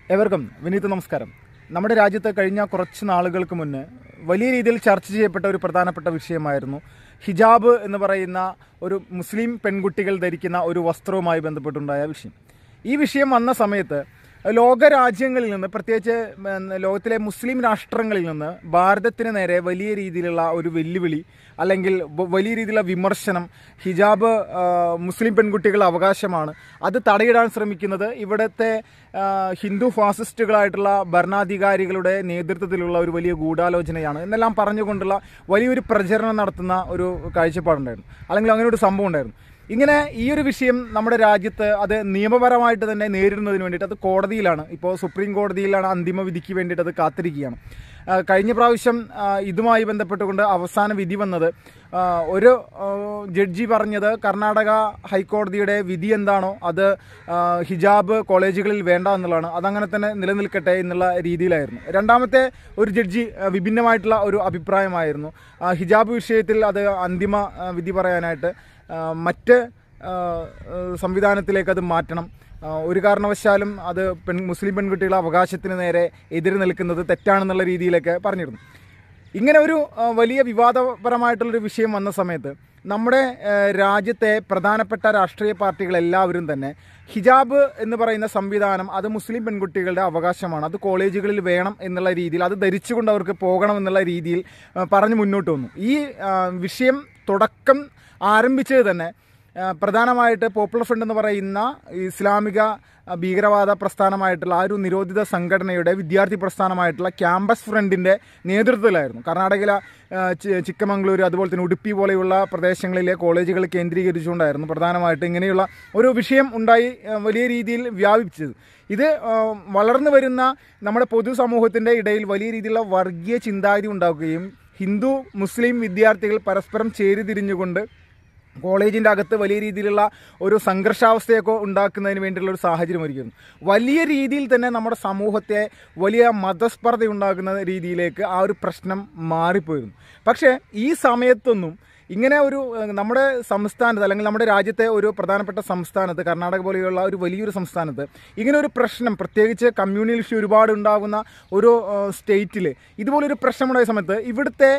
ഏവർക്കും വിനീത് നമസ്കാരം നമ്മുടെ രാജ്യത്ത് കഴിഞ്ഞ കുറച്ച് നാളുകൾക്ക് മുന്നേ വലിയ രീതിയിൽ ചർച്ച ചെയ്യപ്പെട്ട ഒരു പ്രധാനപ്പെട്ട വിഷയമായിരുന്നു ഹിജാബ് എന്ന് പറയുന്ന ഒരു മുസ്ലിം പെൺകുട്ടികൾ ധരിക്കുന്ന ഒരു വസ്ത്രവുമായി ബന്ധപ്പെട്ടുണ്ടായ വിഷയം ഈ വിഷയം വന്ന സമയത്ത് ലോക രാജ്യങ്ങളിൽ നിന്ന് പ്രത്യേകിച്ച് ഉം, ലോകത്തിലെ മുസ്ലിം രാഷ്ട്രങ്ങളിൽ നിന്ന് ഭാരതത്തിന് നേരെ വലിയ രീതിയിലുള്ള ഒരു വെല്ലുവിളി അല്ലെങ്കിൽ വ- വലിയ രീതിയിലുള്ള വിമർശനം ഹിജാബ് ആ, മുസ്ലിം പെൺകുട്ടികളുടെ അവകാശമാണ് അത് തടയിടാൻ ശ്രമിക്കുന്നത് ഇവിടുത്തെ ആ, ഹിന്ദു ഫാസിസ്റ്റുകളായിട്ടുള്ള ഭരണാധികാരികളുടെ നേതൃത്വത്തിലുള്ള ഒരു വലിയ ഗൂഢാലോചനയാണ് എന്നെല്ലാം പറഞ്ഞുകൊണ്ടുള്ള വലിയൊരു പ്രചരണം നടത്തുന്ന ഒരു കാഴ്ചപ്പാടുണ്ടായിരുന്നു അല്ലെങ്കിൽ അങ്ങനെ ഒരു സംഭവം ഉണ്ടായിരുന്നു ഇങ്ങനെ ഈ ഒരു വിഷയം നമ്മുടെ രാജ്യത്ത് അത് നിയമപരമായിട്ട് തന്നെ നേരിടുന്നതിന് വേണ്ടിയിട്ട് അത് കോടതിയിലാണ് ഇപ്പോൾ സുപ്രീം കോടതിയിലാണ് അന്തിമ വിധിക്ക് വേണ്ടിയിട്ട് അത് കാത്തിരിക്കുകയാണ് ആ, കഴിഞ്ഞ പ്രാവശ്യം ആ, ഇതുമായി ബന്ധപ്പെട്ടുകൊണ്ട് അവസാന വിധി വന്നത് ആ, ഒരു ആ, ജഡ്ജി പറഞ്ഞത് കർണാടക ഹൈക്കോടതിയുടെ വിധി എന്താണോ അത് ആ, ഹിജാബ് കോളേജുകളിൽ വേണ്ട എന്നുള്ളതാണ് അതങ്ങനെ തന്നെ നിലനിൽക്കട്ടെ എന്നുള്ള രീതിയിലായിരുന്നു രണ്ടാമത്തെ ഒരു ജഡ്ജി ആ, വിഭിന്നമായിട്ടുള്ള ഒരു അഭിപ്രായമായിരുന്നു ആ, ഹിജാബ് വിഷയത്തിൽ അത് അന്തിമ ആ, വിധി പറയാനായിട്ട് ആ, മറ്റ് ആ, ആ, സംവിധാനത്തിലേക്ക് അത് മാറ്റണം ആ, ഒരു കാരണവശാലും അത് പെൺ മുസ്ലിം പെൺകുട്ടികളുടെ അവകാശത്തിന് നേരെ എതിര് നിൽക്കുന്നത് തെറ്റാണെന്നുള്ള രീതിയിലൊക്കെ പറഞ്ഞിരുന്നു ഇങ്ങനെ ഒരു ആ, വലിയ വിവാദപരമായിട്ടുള്ളൊരു വിഷയം വന്ന സമയത്ത് നമ്മുടെ ആ, രാജ്യത്തെ പ്രധാനപ്പെട്ട രാഷ്ട്രീയ പാർട്ടികൾ എല്ലാവരും തന്നെ ഹിജാബ് എന്ന് പറയുന്ന സംവിധാനം അത് മുസ്ലിം പെൺകുട്ടികളുടെ അവകാശമാണ് അത് കോളേജുകളിൽ വേണം എന്നുള്ള രീതിയിൽ അത് ധരിച്ചുകൊണ്ട് അവർക്ക് പോകണം എന്നുള്ള രീതിയിൽ ആ, പറഞ്ഞു മുന്നോട്ട് വന്നു ഈ ആ, വിഷയം തുടക്കം ആരംഭിച്ചത് തന്നെ ആ, പ്രധാനമായിട്ട് പോപ്പുലർ ഫ്രണ്ട് എന്ന് പറയുന്ന ഇസ്ലാമിക ആ, ഭീകരവാദ പ്രസ്ഥാനമായിട്ടുള്ള ആ ഒരു നിരോധിത സംഘടനയുടെ വിദ്യാർത്ഥി പ്രസ്ഥാനമായിട്ടുള്ള ക്യാമ്പസ് ഫ്രണ്ടിൻ്റെ നേതൃത്വത്തിലായിരുന്നു കർണാടകയിലെ ആ, ചി- ചിക്കമംഗ്ലൂർ അതുപോലെ തന്നെ ഉടുപ്പി പോലെയുള്ള പ്രദേശങ്ങളിലെ കോളേജുകൾ കേന്ദ്രീകരിച്ചുകൊണ്ടായിരുന്നു പ്രധാനമായിട്ട് ഇങ്ങനെയുള്ള ഒരു വിഷയം ഉണ്ടായി ആ, വലിയ രീതിയിൽ വ്യാപിച്ചത് ഇത് ആ, വളർന്നു വരുന്ന നമ്മുടെ പൊതുസമൂഹത്തിൻ്റെ ഇടയിൽ വലിയ രീതിയിലുള്ള വർഗീയ ചിന്താഗതി ഉണ്ടാക്കുകയും ഹിന്ദു മുസ്ലിം വിദ്യാർത്ഥികൾ പരസ്പരം ചേരിതിരിഞ്ഞുകൊണ്ട് കോളേജിൻ്റെ അകത്ത് വലിയ രീതിയിലുള്ള ഒരു സംഘർഷാവസ്ഥയൊക്കെ ഉണ്ടാക്കുന്നതിന് വേണ്ടിയുള്ള ഒരു സാഹചര്യം ഒരുക്കുന്നു വലിയ രീതിയിൽ തന്നെ നമ്മുടെ സമൂഹത്തെ വലിയ മതസ്പർദ്ധ ഉണ്ടാക്കുന്ന രീതിയിലേക്ക് ആ ഒരു പ്രശ്നം മാറിപ്പോയിരുന്നു പക്ഷേ ഈ സമയത്തൊന്നും ഇങ്ങനെ ഒരു ഏഹ്, നമ്മുടെ സംസ്ഥാനത്ത് അല്ലെങ്കിൽ നമ്മുടെ രാജ്യത്തെ ഒരു പ്രധാനപ്പെട്ട സംസ്ഥാനത്ത് കർണാടക പോലെയുള്ള ഒരു വലിയൊരു സംസ്ഥാനത്ത് ഇങ്ങനെ ഒരു പ്രശ്നം പ്രത്യേകിച്ച് കമ്മ്യൂണൽ ഇഷ്യൂ ഒരുപാട് ഉണ്ടാകുന്ന ഒരു സ്റ്റേറ്റിൽ ഇതുപോലൊരു പ്രശ്നമുണ്ടായ സമയത്ത് ഇവിടുത്തെ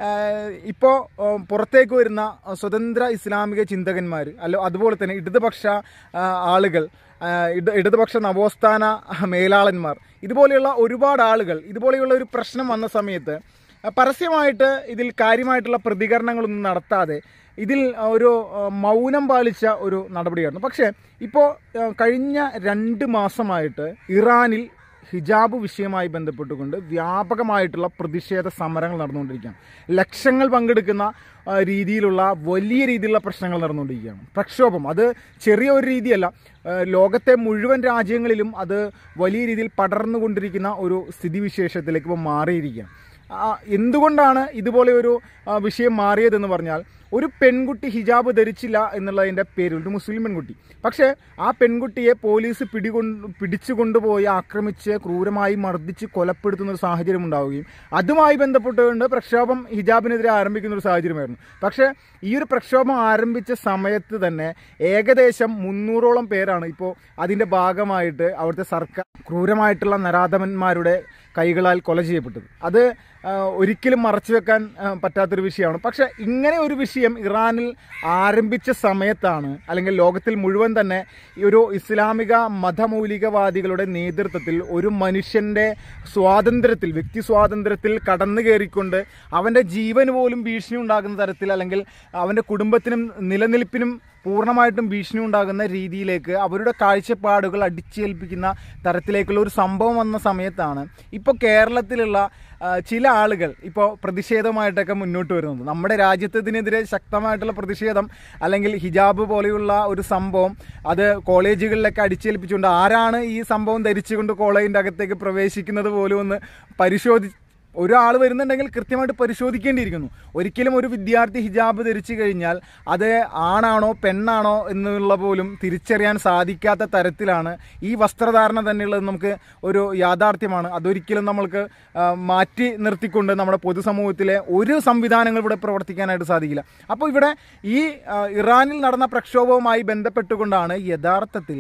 ഇപ്പോൾ പുറത്തേക്ക് വരുന്ന സ്വതന്ത്ര ഇസ്ലാമിക ചിന്തകന്മാർ അല്ല അതുപോലെ തന്നെ ഇടതുപക്ഷ ആ, ആളുകൾ ആ, ഇട ഇടതുപക്ഷ നവോത്ഥാന മേലാളന്മാർ ഇതുപോലെയുള്ള ഒരുപാട് ആളുകൾ ഇതുപോലെയുള്ള ഒരു പ്രശ്നം വന്ന സമയത്ത് ആ, പരസ്യമായിട്ട് ഇതിൽ കാര്യമായിട്ടുള്ള പ്രതികരണങ്ങളൊന്നും നടത്താതെ ഇതിൽ ഒരു ആ, മൗനം പാലിച്ച ഒരു നടപടിയായിരുന്നു പക്ഷേ ഇപ്പോൾ ആ, കഴിഞ്ഞ രണ്ട് മാസമായിട്ട് ഇറാനിൽ ഹിജാബ് വിഷയവുമായി ബന്ധപ്പെട്ടുകൊണ്ട് വ്യാപകമായിട്ടുള്ള പ്രതിഷേധ സമരങ്ങൾ നടന്നുകൊണ്ടിരിക്കുകയാണ് ലക്ഷങ്ങൾ പങ്കെടുക്കുന്ന ആ, രീതിയിലുള്ള വലിയ രീതിയിലുള്ള പ്രശ്നങ്ങൾ നടന്നുകൊണ്ടിരിക്കുകയാണ് പ്രക്ഷോഭം അത് ചെറിയ ഒരു രീതിയല്ല ആ, ലോകത്തെ മുഴുവൻ രാജ്യങ്ങളിലും അത് വലിയ രീതിയിൽ പടർന്നുകൊണ്ടിരിക്കുന്ന ഒരു സ്ഥിതിവിശേഷത്തിലേക്ക് ഇപ്പോൾ മാറിയിരിക്കുകയാണ് ആ, എന്തുകൊണ്ടാണ് ഇതുപോലെ ഒരു ആ, വിഷയം മാറിയതെന്ന് പറഞ്ഞാൽ ഒരു പെൺകുട്ടി ഹിജാബ് ധരിച്ചില്ല എന്നുള്ളതിൻ്റെ പേരിൽ ഒരു മുസ്ലിം പെൺകുട്ടി പക്ഷേ ആ പെൺകുട്ടിയെ പോലീസ് പിടികൊണ്ട് പിടിച്ചു കൊണ്ടുപോയി ആക്രമിച്ച് ക്രൂരമായി മർദ്ദിച്ച് കൊലപ്പെടുത്തുന്ന ഒരു സാഹചര്യം ഉണ്ടാവുകയും അതുമായി ബന്ധപ്പെട്ടുകൊണ്ട് പ്രക്ഷോഭം ഹിജാബിനെതിരെ ആരംഭിക്കുന്ന ഒരു സാഹചര്യമായിരുന്നു പക്ഷേ ഈ ഒരു പ്രക്ഷോഭം ആരംഭിച്ച സമയത്ത് തന്നെ ഏകദേശം മുന്നൂറോളം പേരാണ് ഇപ്പോൾ അതിൻ്റെ ഭാഗമായിട്ട് അവിടുത്തെ സർക്കാർ ക്രൂരമായിട്ടുള്ള നരാധമന്മാരുടെ കൈകളാൽ കൊല ചെയ്യപ്പെട്ടത് അത് ആ, ഒരിക്കലും മറച്ചു വെക്കാൻ ആ, പറ്റാത്തൊരു വിഷയമാണ് പക്ഷെ ഇങ്ങനെ ഒരു വിഷയം ഇറാനിൽ ആരംഭിച്ച സമയത്താണ് അല്ലെങ്കിൽ ലോകത്തിൽ മുഴുവൻ തന്നെ ഈ ഒരു ഇസ്ലാമിക മതമൗലികവാദികളുടെ നേതൃത്വത്തിൽ ഒരു മനുഷ്യന്റെ സ്വാതന്ത്ര്യത്തിൽ വ്യക്തി സ്വാതന്ത്ര്യത്തിൽ കടന്നു കയറിക്കൊണ്ട് അവന്റെ ജീവന് പോലും ഭീഷണി ഉണ്ടാകുന്ന തരത്തിൽ അല്ലെങ്കിൽ അവന്റെ കുടുംബത്തിനും നിലനിൽപ്പിനും പൂർണ്ണമായിട്ടും ഭീഷണി ഉണ്ടാകുന്ന രീതിയിലേക്ക് അവരുടെ കാഴ്ചപ്പാടുകൾ അടിച്ചേൽപ്പിക്കുന്ന തരത്തിലേക്കുള്ള ഒരു സംഭവം വന്ന സമയത്താണ് ഇപ്പോൾ കേരളത്തിലുള്ള ആ, ചില ആളുകൾ ഇപ്പോൾ പ്രതിഷേധമായിട്ടൊക്കെ മുന്നോട്ട് വരുന്നത് നമ്മുടെ രാജ്യത്ത് ഇതിനെതിരെ ശക്തമായിട്ടുള്ള പ്രതിഷേധം അല്ലെങ്കിൽ ഹിജാബ് പോലെയുള്ള ഒരു സംഭവം അത് കോളേജുകളിലൊക്കെ അടിച്ചേൽപ്പിച്ചുകൊണ്ട് ആരാണ് ഈ സംഭവം ധരിച്ചുകൊണ്ട് കോളേജിൻ്റെ അകത്തേക്ക് പ്രവേശിക്കുന്നത് പോലും ഒന്ന് പരിശോധി ഒരാൾ വരുന്നുണ്ടെങ്കിൽ കൃത്യമായിട്ട് പരിശോധിക്കേണ്ടിയിരിക്കുന്നു ഒരിക്കലും ഒരു വിദ്യാർത്ഥി ഹിജാബ് ധരിച്ചു കഴിഞ്ഞാൽ അത് ആണാണോ പെണ്ണാണോ എന്നുള്ള പോലും തിരിച്ചറിയാൻ സാധിക്കാത്ത തരത്തിലാണ് ഈ വസ്ത്രധാരണ തന്നെയുള്ളത് നമുക്ക് ഒരു യാഥാർത്ഥ്യമാണ് അതൊരിക്കലും നമ്മൾക്ക് ആ, മാറ്റി നിർത്തിക്കൊണ്ട് നമ്മുടെ പൊതുസമൂഹത്തിലെ ഒരു സംവിധാനങ്ങൾ ഇവിടെ പ്രവർത്തിക്കാനായിട്ട് സാധിക്കില്ല അപ്പോൾ ഇവിടെ ഈ ആ, ഇറാനിൽ നടന്ന പ്രക്ഷോഭവുമായി ബന്ധപ്പെട്ടുകൊണ്ടാണ് യഥാർത്ഥത്തിൽ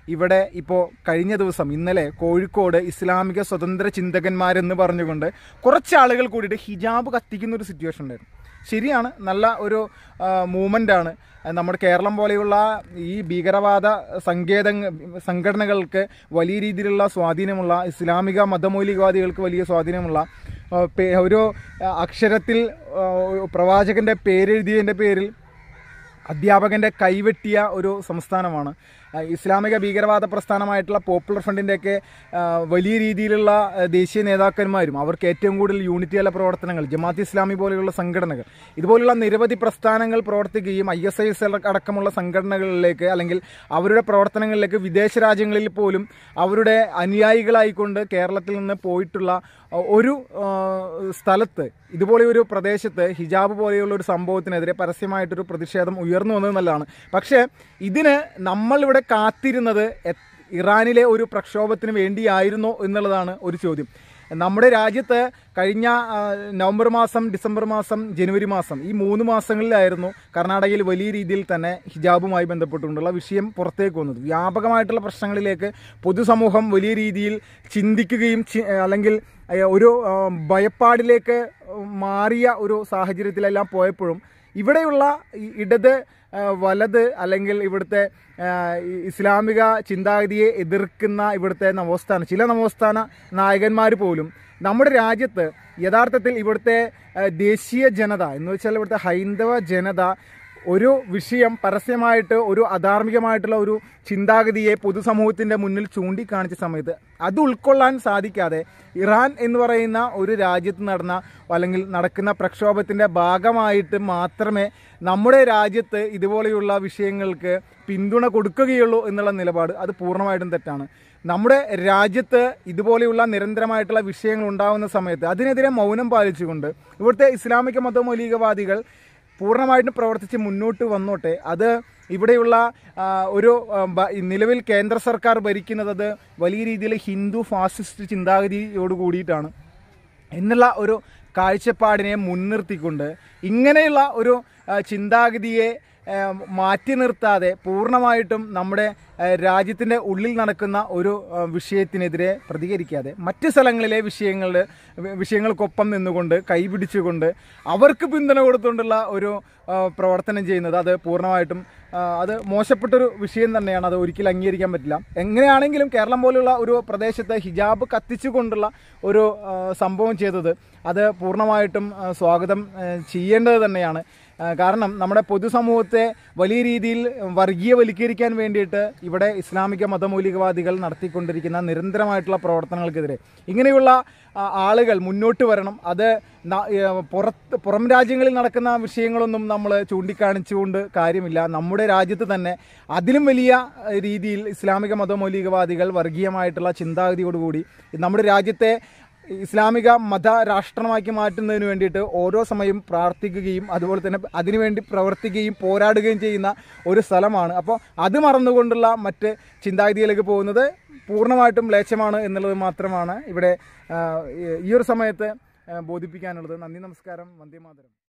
ഇവിടെ ഇപ്പോൾ കഴിഞ്ഞ ദിവസം ഇന്നലെ കോഴിക്കോട് ഇസ്ലാമിക സ്വതന്ത്ര ചിന്തകന്മാരെന്ന് പറഞ്ഞുകൊണ്ട് കുറച്ച് ആളുകൾ കൂടിയിട്ട് ഹിജാബ് കത്തിക്കുന്ന ഒരു സിറ്റുവേഷൻ ഉണ്ടായിരുന്നു ശരിയാണ് നല്ല ഒരു മൂവ്മെൻ്റാണ് നമ്മുടെ കേരളം പോലെയുള്ള ഈ ഭീകരവാദ സങ്കേത സംഘടനകൾക്ക് വലിയ രീതിയിലുള്ള സ്വാധീനമുള്ള ഇസ്ലാമിക മതമൗലികവാദികൾക്ക് വലിയ സ്വാധീനമുള്ള ആ, പേ- ഒരു ആ, അക്ഷരത്തിൽ ആ, പ്രവാചകൻ്റെ പേരെഴുതിയതിൻ്റെ പേരിൽ അധ്യാപകൻ്റെ കൈവെട്ടിയ ഒരു സംസ്ഥാനമാണ് ആ, ഇസ്ലാമിക ഭീകരവാദ പ്രസ്ഥാനമായിട്ടുള്ള പോപ്പുലർ ഫ്രണ്ടിൻ്റെയൊക്കെ ആ, വലിയ രീതിയിലുള്ള ആ, ദേശീയ നേതാക്കന്മാരും അവർക്ക് ഏറ്റവും കൂടുതൽ യൂണിറ്റി അല്ല പ്രവർത്തനങ്ങൾ ജമാഅത്ത് ഇസ്ലാമി പോലെയുള്ള സംഘടനകൾ ഇതുപോലുള്ള നിരവധി പ്രസ്ഥാനങ്ങൾ പ്രവർത്തിക്കുകയും ഐ എസ് ഐ എസ് അടക്കമുള്ള സംഘടനകളിലേക്ക് അല്ലെങ്കിൽ അവരുടെ പ്രവർത്തനങ്ങളിലേക്ക് വിദേശ രാജ്യങ്ങളിൽ പോലും അവരുടെ അനുയായികളായിക്കൊണ്ട് കേരളത്തിൽ നിന്ന് പോയിട്ടുള്ള ആ, ഒരു ആ, സ്ഥലത്ത് ഇതുപോലെ ഒരു പ്രദേശത്ത് ഹിജാബ് പോലെയുള്ള ഒരു സംഭവത്തിനെതിരെ പരസ്യമായിട്ടൊരു പ്രതിഷേധം ഉയർന്നു വന്നത് നല്ലതാണ് പക്ഷേ ഇതിന് നമ്മളിവിടെ കാത്തിരുന്നത് എ- ഇറാനിലെ ഒരു പ്രക്ഷോഭത്തിന് വേണ്ടിയായിരുന്നോ എന്നുള്ളതാണ് ഒരു ചോദ്യം നമ്മുടെ രാജ്യത്ത് കഴിഞ്ഞ ആ, നവംബർ മാസം ഡിസംബർ മാസം ജനുവരി മാസം ഈ മൂന്ന് മാസങ്ങളിലായിരുന്നു കർണാടകയിൽ വലിയ രീതിയിൽ തന്നെ ഹിജാബുമായി ബന്ധപ്പെട്ടുകൊണ്ടുള്ള വിഷയം പുറത്തേക്ക് വന്നത് വ്യാപകമായിട്ടുള്ള പ്രശ്നങ്ങളിലേക്ക് പൊതുസമൂഹം വലിയ രീതിയിൽ ചിന്തിക്കുകയും ചി- അല്ലെങ്കിൽ അഹ് ഒരു ആ, ഭയപ്പാടിലേക്ക് മാറിയ ഒരു സാഹചര്യത്തിലെല്ലാം പോയപ്പോഴും ഇവിടെയുള്ള ഈ ഇടത് ആ, വലത് അല്ലെങ്കിൽ ഇവിടുത്തെ ആ, ഈ ഇസ്ലാമിക ചിന്താഗതിയെ എതിർക്കുന്ന ഇവിടുത്തെ നവോത്ഥാന ചില നവോത്ഥാന നായകന്മാർ പോലും നമ്മുടെ രാജ്യത്ത് യഥാർത്ഥത്തിൽ ഇവിടുത്തെ ആ, ദേശീയ ജനത എന്ന് വെച്ചാൽ ഇവിടുത്തെ ഹൈന്ദവ ജനത ഒരു വിഷയം പരസ്യമായിട്ട് ഒരു അധാർമികമായിട്ടുള്ള ഒരു ചിന്താഗതിയെ പൊതുസമൂഹത്തിൻ്റെ മുന്നിൽ ചൂണ്ടിക്കാണിച്ച സമയത്ത് അത് ഉൾക്കൊള്ളാൻ സാധിക്കാതെ ഇറാൻ എന്ന് പറയുന്ന ഒരു രാജ്യത്ത് നടന്ന അല്ലെങ്കിൽ നടക്കുന്ന പ്രക്ഷോഭത്തിൻ്റെ ഭാഗമായിട്ട് മാത്രമേ നമ്മുടെ രാജ്യത്ത് ഇതുപോലെയുള്ള വിഷയങ്ങൾക്ക് പിന്തുണ കൊടുക്കുകയുള്ളൂ എന്നുള്ള നിലപാട് അത് പൂർണ്ണമായിട്ടും തെറ്റാണ് നമ്മുടെ രാജ്യത്ത് ഇതുപോലെയുള്ള നിരന്തരമായിട്ടുള്ള വിഷയങ്ങൾ ഉണ്ടാകുന്ന സമയത്ത് അതിനെതിരെ മൗനം പാലിച്ചുകൊണ്ട് ഇവിടുത്തെ ഇസ്ലാമിക മതമൗലികവാദികൾ പൂർണ്ണമായിട്ടും പ്രവർത്തിച്ച് മുന്നോട്ട് വന്നോട്ടെ അത് ഇവിടെയുള്ള ആ, ഒരു ആ, ബ- നിലവിൽ കേന്ദ്ര സർക്കാർ ഭരിക്കുന്നത് അത് വലിയ രീതിയിൽ ഹിന്ദു ഫാസിസ്റ്റ് ചിന്താഗതിയോട് കൂടിയിട്ടാണ് എന്നുള്ള ഒരു കാഴ്ചപ്പാടിനെ മുൻനിർത്തിക്കൊണ്ട് ഇങ്ങനെയുള്ള ഒരു ആ, ചിന്താഗതിയെ ആ, മാറ്റി നിർത്താതെ പൂർണ്ണമായിട്ടും നമ്മുടെ ആ, രാജ്യത്തിൻ്റെ ഉള്ളിൽ നടക്കുന്ന ഒരു ആ, വിഷയത്തിനെതിരെ പ്രതികരിക്കാതെ മറ്റ് സ്ഥലങ്ങളിലെ വിഷയങ്ങളുടെ വി- വിഷയങ്ങൾക്കൊപ്പം നിന്നുകൊണ്ട് കൈപിടിച്ചുകൊണ്ട് അവർക്ക് പിന്തുണ കൊടുത്തുകൊണ്ടുള്ള ഒരു ആ, പ്രവർത്തനം ചെയ്യുന്നത് അത് പൂർണ്ണമായിട്ടും ആ, അത് മോശപ്പെട്ടൊരു വിഷയം തന്നെയാണ് അത് ഒരിക്കലും അംഗീകരിക്കാൻ പറ്റില്ല എങ്ങനെയാണെങ്കിലും കേരളം പോലുള്ള ഒരു പ്രദേശത്ത് ഹിജാബ് കത്തിച്ചുകൊണ്ടുള്ള ഒരു ആ, സംഭവം ചെയ്തത് അത് പൂർണ്ണമായിട്ടും ആ, സ്വാഗതം ആ, ചെയ്യേണ്ടത് തന്നെയാണ് ആ, കാരണം നമ്മുടെ പൊതുസമൂഹത്തെ വലിയ രീതിയിൽ വർഗീയവൽക്കരിക്കാൻ വേണ്ടിയിട്ട് ഇവിടെ ഇസ്ലാമിക മതമൗലികവാദികൾ നടത്തിക്കൊണ്ടിരിക്കുന്ന നിരന്തരമായിട്ടുള്ള പ്രവർത്തനങ്ങൾക്കെതിരെ ഇങ്ങനെയുള്ള ആ, ആളുകൾ മുന്നോട്ട് വരണം അത് ന- ഏ, പുറത്ത് പുറം രാജ്യങ്ങളിൽ നടക്കുന്ന വിഷയങ്ങളൊന്നും നമ്മൾ ചൂണ്ടിക്കാണിച്ചുകൊണ്ട് കാര്യമില്ല നമ്മുടെ രാജ്യത്ത് തന്നെ അതിലും വലിയ ഏ, രീതിയിൽ ഇസ്ലാമിക മതമൗലികവാദികൾ വർഗീയമായിട്ടുള്ള ചിന്താഗതിയോടുകൂടി നമ്മുടെ രാജ്യത്തെ ഇസ്ലാമിക മത രാഷ്ട്രമാക്കി മാറ്റുന്നതിന് വേണ്ടിയിട്ട് ഓരോ സമയം പ്രാർത്ഥിക്കുകയും അതുപോലെ തന്നെ അതിനുവേണ്ടി പ്രവർത്തിക്കുകയും പോരാടുകയും ചെയ്യുന്ന ഒരു സ്ഥലമാണ് അപ്പോൾ അത് മറന്നുകൊണ്ടുള്ള മറ്റ് ചിന്താഗതിയിലേക്ക് പോകുന്നത് പൂർണ്ണമായിട്ടും ലേച്ചമാണ് എന്നുള്ളത് മാത്രമാണ് ഇവിടെ ആ, ഈ ഒരു സമയത്ത് ആ, ബോധിപ്പിക്കാനുള്ളത് നന്ദി നമസ്കാരം വന്ദേ മാതരം